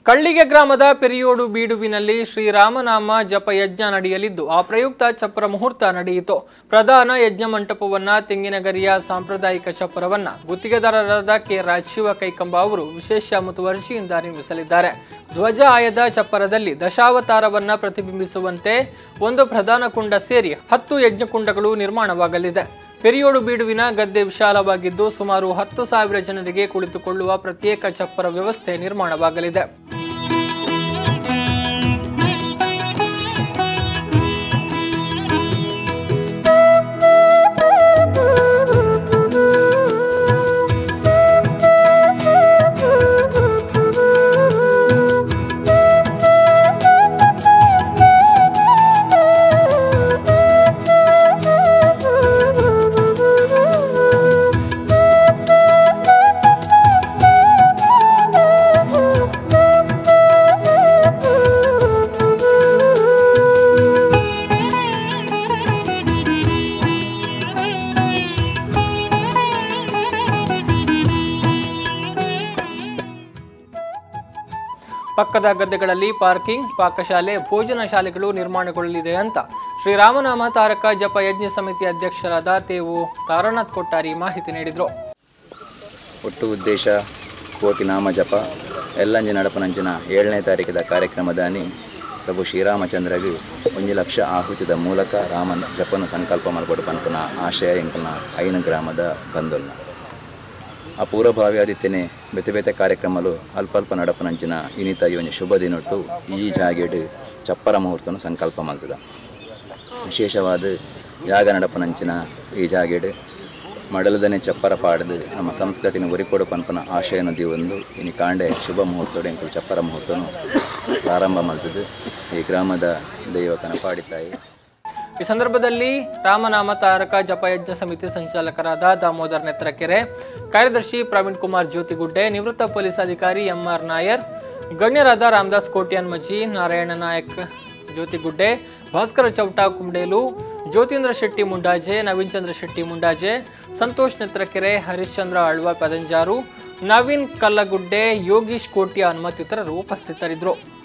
ಕಳ್ಳಿಗೆ ಗ್ರಾಮದ ಪೆರಿಯೋಡು ಬೀಡುವಿನಲ್ಲಿ ಶ್ರೀರಾಮನಾಮ ಜಪ ಯಜ್ಞ ನಡೆಯಲಿದ್ದು ಆ ಪ್ರಯುಕ್ತ ಚಪ್ಪರ ಮುಹೂರ್ತ ನಡೆಯಿತು ಪ್ರಧಾನ ಯಜ್ಞ ಮಂಟಪವನ್ನ ತೆಂಗಿನಗರಿಯ ಸಾಂಪ್ರದಾಯಿಕ ಚಪ್ಪರವನ್ನ ಗುತ್ತಿಗೆದಾರರಾದ ಕೆ ರಾಜಶಿವ ಕೈಕಂಬ ಅವರು ವಿಶೇಷ ಮುತುವರ್ಜಿಯಿಂದ ನಿರ್ಮಿಸಲಿದ್ದಾರೆ ಧ್ವಜ ಆಯದ ಚಪ್ಪರದಲ್ಲಿ ದಶಾವತಾರವನ್ನ ಪ್ರತಿಬಿಂಬಿಸುವಂತೆ ಒಂದು ಪ್ರಧಾನ ಕುಂಡ ಸೇರಿ ಹತ್ತು ಯಜ್ಞಕುಂಡಗಳು ನಿರ್ಮಾಣವಾಗಲಿದೆ ಪೆರಿಯೋಡು ಬೀಡುವಿನ ಗದ್ದೆ ವಿಶಾಲವಾಗಿದ್ದು ಸುಮಾರು ಹತ್ತು ಸಾವಿರ ಜನರಿಗೆ ಕುಳಿತುಕೊಳ್ಳುವ ಪ್ರತ್ಯೇಕ ಚಪ್ಪರ ವ್ಯವಸ್ಥೆ ನಿರ್ಮಾಣವಾಗಲಿದೆ ಪಕ್ಕದ ಗದ್ದೆಗಳಲ್ಲಿ ಪಾರ್ಕಿಂಗ್ ಪಾಕಶಾಲೆ ಭೋಜನ ಶಾಲೆಗಳು ನಿರ್ಮಾಣಗೊಳ್ಳಲಿದೆ ಅಂತ ಶ್ರೀರಾಮನಾಮ ತಾರಕ ಜಪ ಯಜ್ಞ ಸಮಿತಿ ಅಧ್ಯಕ್ಷರಾದ ತೇವು ತಾರನಾಥ್ ಕೊಟ್ಟಾರಿ ಮಾಹಿತಿ ನೀಡಿದರು ಒಟ್ಟು ಉದ್ದೇಶ ಕೋಟಿ ನಾಮ ಜಪ ಎಲ್ಲಂಜಿ ನಡಪನಂಚಿನ ಏಳನೇ ತಾರೀಕಿದ ಕಾರ್ಯಕ್ರಮದಾನಿ ಪ್ರಭು ಶ್ರೀರಾಮಚಂದ್ರಗೆ ಒಂದು ಲಕ್ಷ ಆಹುತಿದ ಮೂಲಕ ರಾಮನ ಜಪನು ಸಂಕಲ್ಪ ಮಲ್ಪಡು ಪನ್ಪುನ ಆಶಯ ಎಂಕಲ್ನ ಐನ ಗ್ರಾಮದ ಬಂದೊಲ್ನ ಆ ಪೂರ್ವಭಾವಿ ಆದಿತ್ಯನೆ ಬೆತೆ ಬೆತೆ ಕಾರ್ಯಕ್ರಮಲು ಅಲ್ಪ ಅಲ್ಪ ನಡಪನಂಚಿನ ಇನಿತ ಇವನಿ ಶುಭ ದಿನೊಟ್ಟು ಈ ಜಾಗೆಡ್ ಚಪ್ಪರ ಮುಹೂರ್ತನು ಸಂಕಲ್ಪ ಮಲ್ತದ ವಿಶೇಷವಾದ ಯಾಗ ನಡಪನಂಚಿನ ಈ ಜಾಗೆಡ್ ಮಡಲದನೆ ಚಪ್ಪರ ಪಾಡದು ನಮ್ಮ ಸಂಸ್ಕೃತಿನ ಒರಿಕೊಡು ಪನ್ಪನ ಆಶಯನ ದಿವೊಂದು ಇನಿ ಕಾಂಡೆ ಶುಭ ಮುಹೂರ್ತೋಡು ಎಂಕುಲು ಚಪ್ಪರ ಮುಹೂರ್ತನು ಪ್ರಾರಂಭ ಮಲ್ತದು ಈ ಗ್ರಾಮದ ದೈವ ಕನಪಾಡಿತಾಯಿ ಈ ಸಂದರ್ಭದಲ್ಲಿ ರಾಮನಾಮ ತಾರಕ ಜಪಯಜ್ಞ ಸಮಿತಿ ಸಂಚಾಲಕರಾದ ದಾಮೋದರ್ ನೆತ್ರಕೆರೆ ಕಾರ್ಯದರ್ಶಿ ಪ್ರವೀಣ್ ಕುಮಾರ್ ಜ್ಯೋತಿಗುಡ್ಡೆ ನಿವೃತ್ತ ಪೊಲೀಸ್ ಅಧಿಕಾರಿ ಎಂಆರ್ ನಾಯರ್ ಗಣ್ಯರಾದ ರಾಮದಾಸ್ ಕೋಟ್ಯಾನ್ ಮಜಿ ನಾರಾಯಣ ನಾಯಕ್ ಜ್ಯೋತಿಗುಡ್ಡೆ ಭಾಸ್ಕರ ಚೌಟ ಕುಂಡೇಲು ಜ್ಯೋತೀಂದ್ರ ಶೆಟ್ಟಿ ಮುಂಡಾಜೆ ನವೀನ್ ಚಂದ್ರ ಶೆಟ್ಟಿ ಮುಂಡಾಜೆ ಸಂತೋಷ್ ನೆತ್ರಕೆರೆ ಹರಿಶ್ಚಂದ್ರ ಆಳ್ವ ಪದಂಜಾರು ನವೀನ್ ಕಲ್ಲಗುಡ್ಡೆ ಯೋಗೀಶ್ ಕೋಟ್ಯಾನ್ ಮತ್ತಿತರರು ಉಪಸ್ಥಿತರಿದ್ದರು